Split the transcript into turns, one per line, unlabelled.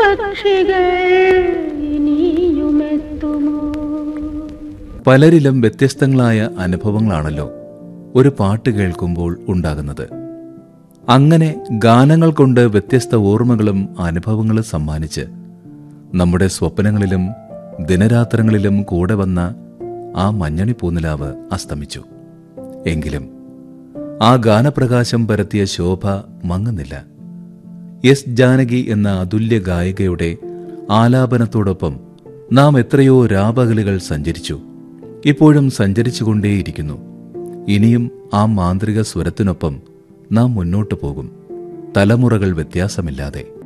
പക്ഷികൾ ഇനിയുമെത്തുമോ
പലരിലും വ്യത്യസ്തങ്ങളായ അനുഭവങ്ങളാണല്ലോ ഒരു പാട്ട് കേൾക്കുമ്പോൾ ഉണ്ടാകുന്നത് അങ്ങനെ ഗാനങ്ങൾ കൊണ്ട് വ്യത്യസ്ത ഓർമ്മകളും അനുഭവങ്ങളും സമ്മാനിച്ച് നമ്മുടെ സ്വപ്നങ്ങളിലും ദിനരാത്രങ്ങളിലും കൂടെ വന്ന ആ മഞ്ഞണി പൂനിലാവ് അസ്തമിച്ചു എങ്കിലും ആ ഗാനപ്രകാശം പരത്തിയ ശോഭ മങ്ങുന്നില്ല എസ് ജാനകി എന്ന അതുല്യ ഗായികയുടെ ആലാപനത്തോടൊപ്പം നാം എത്രയോ രാപകലുകൾ സഞ്ചരിച്ചു ഇപ്പോഴും സഞ്ചരിച്ചുകൊണ്ടേയിരിക്കുന്നു ഇനിയും ആ മാന്ത്രിക സ്വരത്തിനൊപ്പം നാം മുന്നോട്ടു പോകും തലമുറകൾ വ്യത്യാസമില്ലാതെ